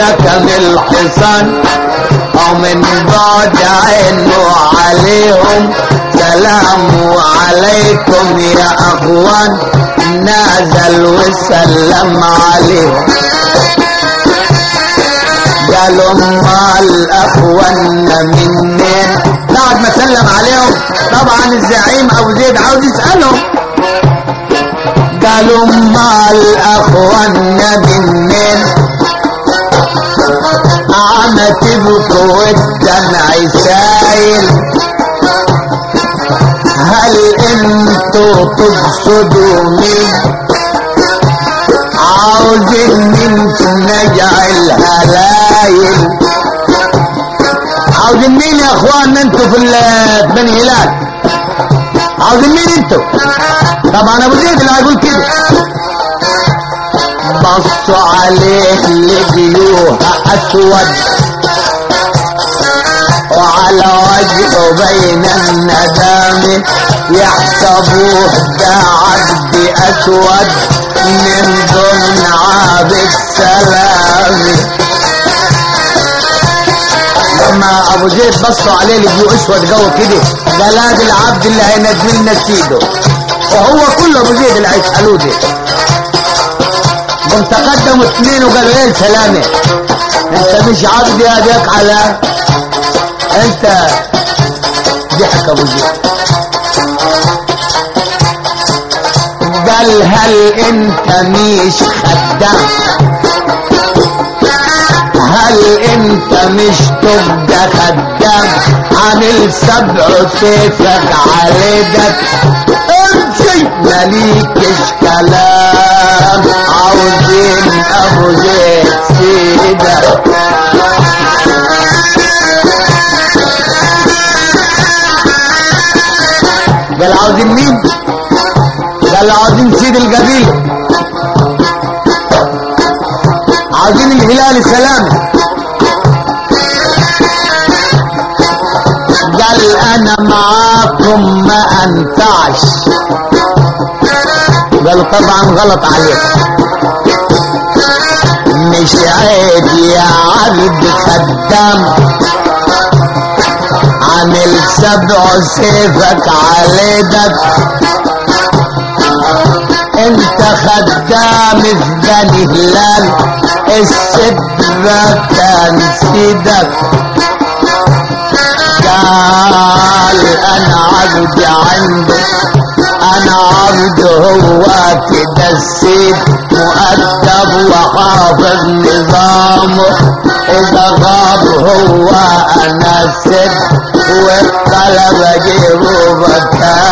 سكن الحصان او من بعد عينه عليهم سلام عليكم يا اخوان نازل وسلم عليهم قالوا ما الاخوان منين بعد ما سلم عليهم طبعا الزعيم ابو زيد عاوز يسالهم قالوا ما الاخوان منين عم تبكوا والدمع سايل هل انتوا تقصدوا مين عاوزين من نجع الهلايل عاوزين مين يا اخوان انتوا في ال- في بني هلال عاوزين مين انتوا طبعا ابو زيد اللي هيقول كده بصوا عليه لقيوها اسود وعلى وجهه بين الندم يحسبوه ده عبد اسود من ضمن عابد سلامي لما ابو زيد بصوا عليه لقيوه اسود جو كده قال هذا العبد اللي هينزل لنا سيده وهو كله ابو زيد اللي هيسالوه ده قم تقدموا اثنين وقالوا ايه سلامة انت مش عبد يا ديك على انت ضحك ابو زيد قال هل انت مش خدام هل انت مش تبقى خدام عامل سبع سيفك عليك امشي ماليكش كلام عاوزين ابو زيد سيدك قال عاوزين مين قال عاوزين سيد القبيله عاوزين الهلال سلامه قال انا معاكم ما انفعش قالوا طبعا غلط عليك مش عيب يا عبد خدام عامل سبع سيفك عليدك انت خدام في بني هلال السدرة كان سيدك قال انا عبد عنده انا عبد هو كده السيد مؤدب وحافظ نظامه اذا غاب هو انا السد والطلب اجيبه بكام